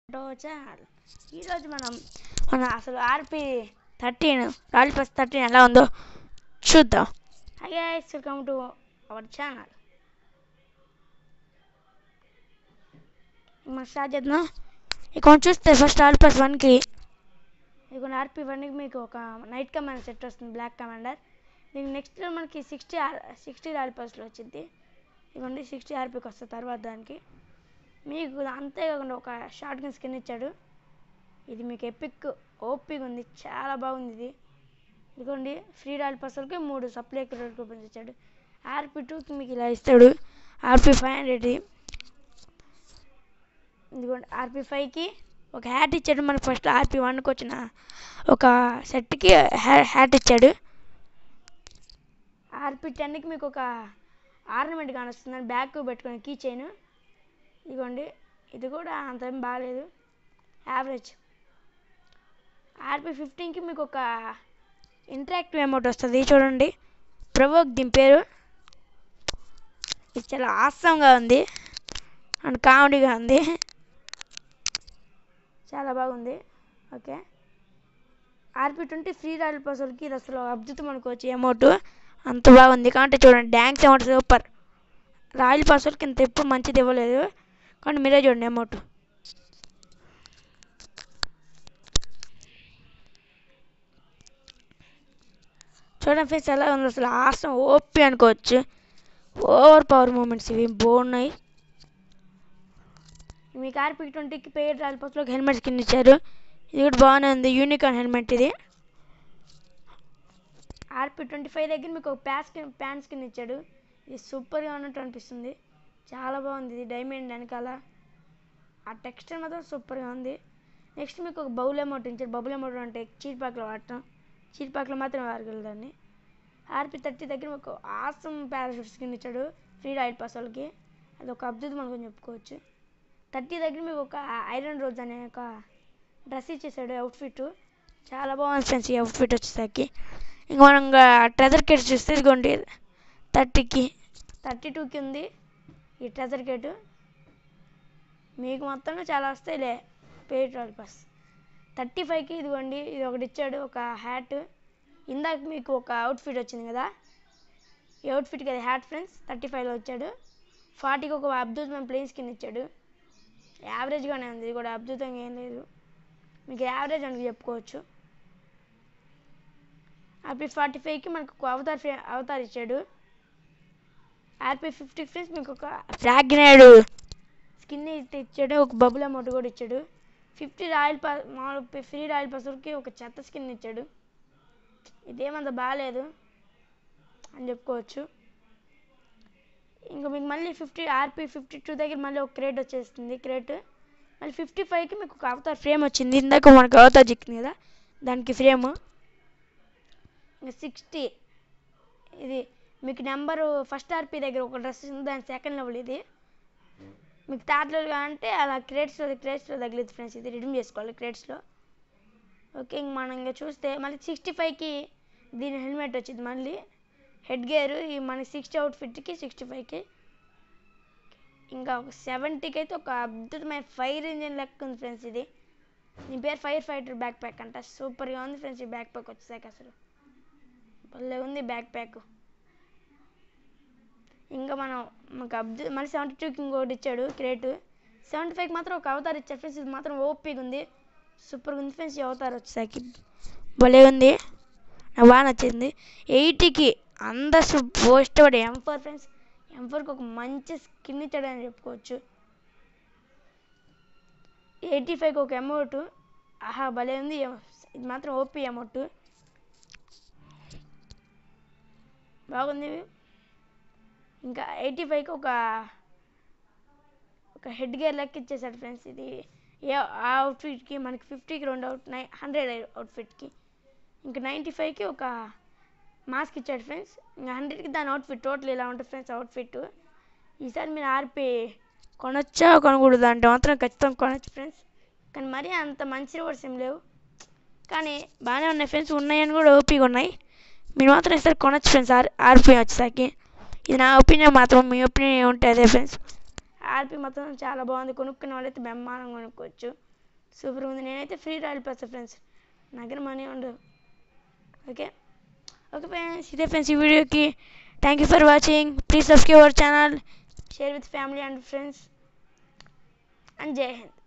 to channel ఈరోజు మనం మన అసలు RP thirteen royal plus thirteen ఎలా ఉందో చూద్దాం hi guys welcome to our channel మనం స్టార్ట్ చేద్దాం ఇక మనం చూస్తే ఫస్ట్ రాయల్ ప్లస్ వన్కి ఇక ఆర్పి వన్కి మీకు ఒక నైట్ కమాండర్ సెట్ వస్తుంది బ్లాక్ కమాండర్ దీనికి నెక్స్ట్ మనకి సిక్స్టీ ఆర్ సిక్స్టీ రాయల్ ప్లస్లో వచ్చింది ఇదిగోండి సిక్స్టీ ఆర్పీకి వస్తుంది తర్వాత దానికి మీకు అంతేకాకుండా ఒక షార్ట్ గన్ స్కిన్ ఇచ్చాడు ఇది మీకు ఎపిక్ ఓపిక్ ఉంది చాలా బాగుంది ఇది ఇదిగోండి ఫ్రీ రాయల్ పర్సల్కి మూడు సప్లై కూపన్స్ ఇచ్చాడు ఆర్పి టూకి మీకు ఇలా ఇస్తాడు ఆర్పి ఫైవ్ హండ్రెడ్ ఇదిగోండి ఆర్పి ఫైవ్కి ఒక హ్యాట్ ఇచ్చాడు మనకు ఫస్ట్ ఆర్పి వన్కి వచ్చిన ఒక సెట్కి హ్యాట్ ఇచ్చాడు ఆర్పి టెన్కి మీకు ఒక ఆర్నమెంట్ కానొస్తుంది బ్యాక్ పెట్టుకుని కీ చైన్ ఇదిగోండి ఇది కూడా అంత ఏం బాగాలేదు యావరేజ్ ఆర్పి ఫిఫ్టీన్కి మీకు ఒక ఇంటరాక్టివ్ అమౌంట్ వస్తుంది చూడండి ప్రవోక్ దీని పేరు ఇది చాలా ఆసంగా ఉంది అండ్ కామెడీగా ఉంది చాలా బాగుంది okay RP twenty free royal పర్సల్కి ఇది అసలు అద్భుతం అనుకోవచ్చు అమౌంట్ అంత బాగుంది కాబట్టి చూడండి డ్యాంక్స్ అమౌంట్ సూపర్ రాయల్ పర్సల్కి ఇంత ఎప్పుడు మంచిది ఇవ్వలేదు కానీ మీరే చూడండి అమౌంట్ చూడండి ఫ్రెండ్స్ ఎలా ఉంది అసలు ఆసం ఓపి అనుకోవచ్చు ఓవర్ పవర్ మూమెంట్స్ ఇవి బాగున్నాయి మీకు ఆర్పి ట్వంటీకి పేడ్ రాయల్ పర్స్లోకి హెల్మెట్ స్కిన్ ఇచ్చారు ఇది కూడా బాగానే ఉంది యూనికాన్ హెల్మెట్ ఇది ఆర్పి ట్వంటీ ఫైవ్ దగ్గర మీకు ఒక ప్యాన్ స్కిన్ ప్యాన్ స్కిన్ ఇచ్చాడు ఇది సూపర్గా ఉన్నట్టు అనిపిస్తుంది చాలా బాగుంది ఇది డైమండ్ వెనకాల ఆ టెక్స్చర్ మాత్రం సూపర్గా ఉంది నెక్స్ట్ మీకు ఒక బౌల్ అమౌంట్ ఇచ్చారు బబుల్ అమౌంట్ అంటే చీట్ ప్యాక్లో వాడటం చీట్ ప్యాక్లో మాత్రమే వాడగలరు దాన్ని ఆర్పి థర్టీ దగ్గర మీకు ఆసమ్ పారాషూట్ స్కిన్ ఇచ్చాడు ఫ్రీ రైడ్ పాస్ వాళ్ళకి అది ఒక అద్భుతం అనుకుని చెప్పుకోవచ్చు థర్టీ దగ్గర మీకు ఒక ఐరన్ రోజ్ అనే ఒక డ్రెస్ ఇచ్చేసాడు అవుట్ఫిట్ చాలా బాగుంది ఫ్రెండ్స్ ఈ అవుట్ఫిట్ వచ్చేసరికి ఇంకా మనం ఇంకా ట్రెజర్ కిట్స్ చూస్తే ఇదిగోండి థర్టీకి థర్టీ టూకి ఉంది ఈ ట్రెజర్ కిట్ మీకు మొత్తంగా చాలా వస్తాయిలే పేట్రోల్ పాస్ థర్టీ ఫైవ్కి ఇదిగోండి ఇది ఒకటి ఇచ్చాడు ఒక హ్యాట్ ఇందాక మీకు ఒక అవుట్ఫిట్ వచ్చింది కదా ఈ అవుట్ఫిట్కి అది హ్యాట్ ఫ్రెండ్స్ థర్టీ ఫైవ్లో వచ్చాడు ఫార్టీకి ఒక అద్భుతమైన ప్లేన్ స్కిన్ ఇచ్చాడు యావరేజ్గానే ఉంది ఇది కూడా అద్భుతంగా ఏం లేదు మీకు యావరేజ్ అని చెప్పుకోవచ్చు ఆర్పీ ఫార్టీ ఫైవ్కి మనకు ఒక అవతార్ ఫ్రే అవతార్ ఇచ్చాడు ఆర్పీ ఫిఫ్టీ ఫ్రెండ్స్ మీకు ఒక ఫ్రాగ్నేడ్ స్కిన్ అయితే ఇచ్చాడు ఒక బబుల్ అమౌంట్ కూడా ఇచ్చాడు ఫిఫ్టీ రాయల్ పా మామూలు ఫ్రీ రాయల్ పసులకి ఒక చెత్త స్కిన్ ఇచ్చాడు ఇదేమంత బాగాలేదు అని చెప్పుకోవచ్చు ఇంకా మీకు మళ్ళీ ఫిఫ్టీ ఆర్పీ ఫిఫ్టీ టూ దగ్గర మళ్ళీ ఒక క్రేట్ వచ్చేస్తుంది క్రేట్ మళ్ళీ ఫిఫ్టీ ఫైవ్కి మీకు ఒక అవతార్ ఫ్రేమ్ వచ్చింది ఇందాక మనకు అవతార్ చిక్కింది కదా దానికి ఫ్రేమ్ ఇంకా సిక్స్టీ ఇది మీకు నెంబరు ఫస్ట్ ఆర్పీ దగ్గర ఒక డ్రెస్ ఉంది దాని సెకండ్ లెవెల్ ఇది మీకు థర్డ్ లెవెల్ అంటే అలా క్రేట్స్లో క్రేట్స్లో తగిలింది ఫ్రెండ్స్ ఇది రిడీమ్ చేసుకోవాలి క్రేట్స్లో ఓకే ఇంక మనం ఇంకా చూస్తే మళ్ళీ సిక్స్టీ ఫైవ్కి దీని హెల్మెట్ వచ్చింది మళ్ళీ హెడ్ గేర్ ఈ మన సిక్స్టీ అవుట్ఫిట్కి సిక్స్టీ ఫైవ్కి ఇంకా ఒక సెవెంటీకి అయితే ఒక అద్భుతమైన ఫైర్ ఇంజిన్ లెక్క ఉంది ఫ్రెండ్స్ ఇది దీని పేరు ఫైర్ ఫైటర్ బ్యాక్ ప్యాక్ అంట సూపర్గా ఉంది ఫ్రెండ్స్ ఈ బ్యాక్ ప్యాక్ వచ్చేసాక అసలు భలే ఉంది బ్యాక్ ప్యాక్ ఇంకా మనం మాకు అబ్దు మళ్ళీ సెవెంటీ టూకి ఇంకోటి ఇచ్చాడు క్రేట్ సెవెంటీ ఫైవ్కి మాత్రం ఒక అవతార్ ఇచ్చాడు ఫ్రెండ్స్ ఇది మాత్రం ఓపీగా ఉంది సూపర్గా ఉంది ఫ్రెండ్స్ ఈ అవతార్ వచ్చేసరికి భలే ఉంది నాకు బాగా నచ్చింది ఎయిటీకి అందరు ఇష్టపడే ఎం ఫోర్ ఫ్రెండ్స్ ఎం ఫోర్కి ఒక మంచి స్కిన్ ఇచ్చాడని చెప్పుకోవచ్చు ఎయిటీ ఫైవ్కి ఒక అమౌంట్ ఆహా భలే ఉంది ఇది మాత్రం ఓపీ అమౌంట్ బాగుంది ఇంకా ఎయిటీ ఫైవ్కి ఒక ఒక హెడ్ గేర్ లెక్క ఇచ్చేసాడు ఫ్రెండ్స్ ఇది ఏ ఆ అవుట్ఫిట్కి మనకి ఫిఫ్టీకి రెండు అవుట్ నై హండ్రెడ్ అవుట్ఫిట్కి ఇంకా నైంటీ ఫైవ్కి ఒక మాస్క్ ఇచ్చాడు ఫ్రెండ్స్ ఇంకా హండ్రెడ్కి దాని అవుట్ఫిట్ టోటల్ ఇలా ఉంటుంది ఫ్రెండ్స్ అవుట్ఫిట్ ఈసారి మీరు ఆర్పి కొనొచ్చా కొనకూడదు అంటే మాత్రం ఖచ్చితంగా కొనొచ్చు ఫ్రెండ్స్ కానీ మరీ అంత మంచి రివర్స్ ఏం లేవు కానీ బాగానే ఉన్నాయి ఫ్రెండ్స్ ఉన్నాయని కూడా ఓపీగా ఉన్నాయి మీరు మాత్రం ఈసారి కొనొచ్చు ఫ్రెండ్స్ ఆర్ ఆర్పి వచ్చేసరికి ఇది నా ఒపీనియన్ మాత్రం మీ ఒపీనియన్ ఏముంటే అదే ఫ్రెండ్స్ ఆర్పి మొత్తం చాలా బాగుంది కొనుక్కునే వాళ్ళైతే బ్రహ్మాండంగా కొనుక్కోవచ్చు సూపర్గా ఉంది నేనైతే ఫ్రీ రాయల్ పాస్ ఫ్రెండ్స్ నా దగ్గర మనీ ఉండదు ఓకే ఓకే ఫ్రెండ్స్ ఇదే ఫ్రెండ్స్ ఈ వీడియోకి thank you for watching please subscribe our channel share with family and friends and Jai Hind